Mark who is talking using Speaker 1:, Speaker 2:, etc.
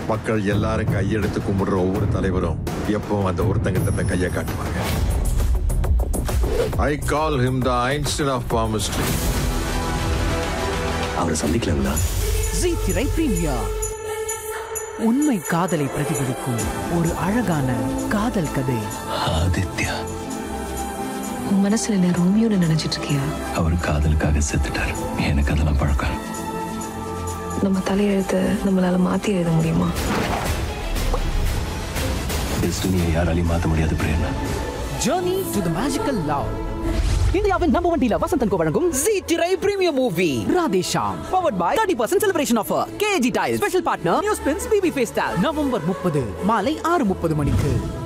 Speaker 1: மக்கள் எல்லாரும் கையெடுத்து கும்பிடுற ஒவ்வொரு தலைவரும் எப்பவும் அந்த ஒருத்தங்கிட்ட தான் கையை காட்டுவாங்க I call him the Einstein of palmistry
Speaker 2: அவரை சந்திக்கலாங்களா
Speaker 3: ஜி திரை பிரீமியர் உண்மை காதலை பிரதிபலிக்கும் ஒரு அழகான காதல் கதை
Speaker 2: ஆதித்யா
Speaker 4: உன் மனசுல என்ன ரோமியோட நினைச்சிட்டு இருக்கியா
Speaker 2: அவர் காதலுக்காக செத்துட்டார் எனக்கு அதெல்லாம் பழக்கம்
Speaker 4: நம்ம தலையெழுத்தை நம்மளால மாத்தி எழுத முடியுமா
Speaker 2: டெஸ்டினியை யாராலையும் மாற்ற முடியாது Prerana
Speaker 3: journey to the magical love இந்தியாவின் நம்பர் ஒன் டீலர் வசந்தன் கோ வழங்கும் ஜி திரை premier movie Radhe Shyam powered by 30% celebration offer KG tail special partner news Prince BP ஃபேஸ்டால் November முப்பது மாலை ஆறு முப்பது மணிக்கு